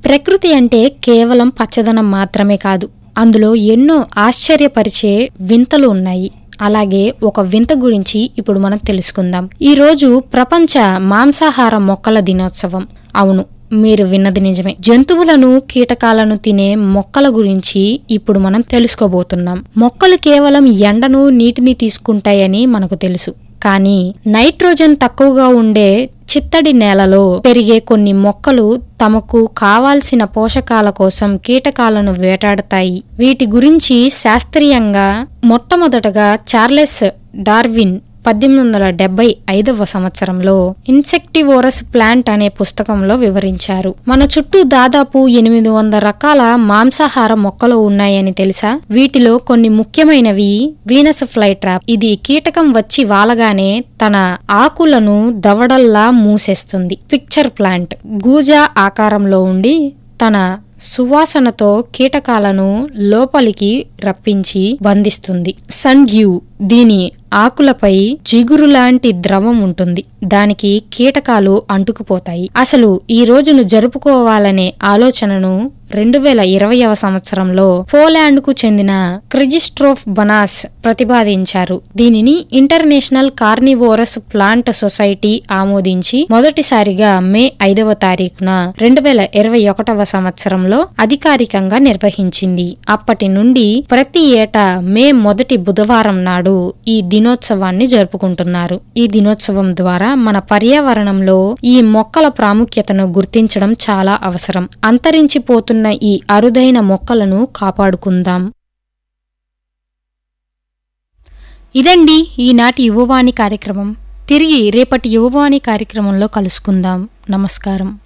ప్రకృతి అంటే కేవలం పచ్చదనం మాత్రమే కాదు అందులో ఎన్నో ఆశ్చర్యపరిచే వింతలు ఉన్నాయి అలాగే ఒక వింత గురించి ఇప్పుడు మనం తెలుసుకుందాం ఈ రోజు ప్రపంచ మాంసాహార మొక్కల దినోత్సవం అవును మీరు విన్నది నిజమే జంతువులను కీటకాలను తినే మొక్కల గురించి ఇప్పుడు మనం తెలుసుకోబోతున్నాం మొక్కలు కేవలం ఎండను నీటిని తీసుకుంటాయని మనకు తెలుసు కానీ నైట్రోజన్ తక్కువగా ఉండే చిత్తడి నేలలో పెరిగే కొన్ని మొక్కలు తమకు కావాల్సిన పోషకాల కోసం కీటకాలను వేటాడతాయి వీటి గురించి శాస్త్రీయంగా మొట్టమొదటగా చార్లెస్ డార్విన్ పద్దెనిమిది వందల డెబ్బై ఐదవ సంవత్సరంలో ఇన్సెక్టివోరస్ ప్లాంట్ అనే పుస్తకంలో వివరించారు మన చుట్టూ దాదాపు ఎనిమిది వందల రకాల మాంసాహార మొక్కలు ఉన్నాయని తెలుసా వీటిలో కొన్ని ముఖ్యమైనవి వీనస్ ఫ్లై ట్రాప్ ఇది కీటకం వచ్చి వాలగానే తన ఆకులను దవడల్లా మూసేస్తుంది పిక్చర్ ప్లాంట్ గూజా ఆకారంలో ఉండి తన సువాసనతో కీటకాలను లోపలికి రప్పించి బంధిస్తుంది సన్ డ్యూ దీని ఆకులపై జిగురు లాంటి ద్రవం ఉంటుంది దానికి కీటకాలు అంటుకుపోతాయి అసలు ఈ రోజును జరుపుకోవాలనే ఆలోచనను రెండు వేల ఇరవైవ సంవత్సరంలో పోలాండ్ కు చెందిన క్రిజిస్ట్రోఫ్ బనాస్ ప్రతిపాదించారు దీనిని ఇంటర్నేషనల్ కార్నివోరస్ ప్లాంట్ సొసైటీ ఆమోదించి మొదటిసారిగా మే ఐదవ తారీఖున రెండు వేల ఇరవై ఒకటవ సంవత్సరంలో అధికారికంగా నిర్వహించింది అప్పటి నుండి ప్రతి ఏటా మే మొదటి బుధవారం నాడు ఈ దినోత్సవాన్ని జరుపుకుంటున్నారు ఈ దినోత్సవం ద్వారా మన పర్యావరణంలో ఈ మొక్కల ప్రాముఖ్యతను గుర్తించడం చాలా అవసరం అంతరించిపోతున్న ఈ అరుదైన మొక్కలను కాపాడుకుందాం ఇదండి ఈనాటి యువవాణి కార్యక్రమం తిరిగి రేపటి యువవాణి కార్యక్రమంలో కలుసుకుందాం నమస్కారం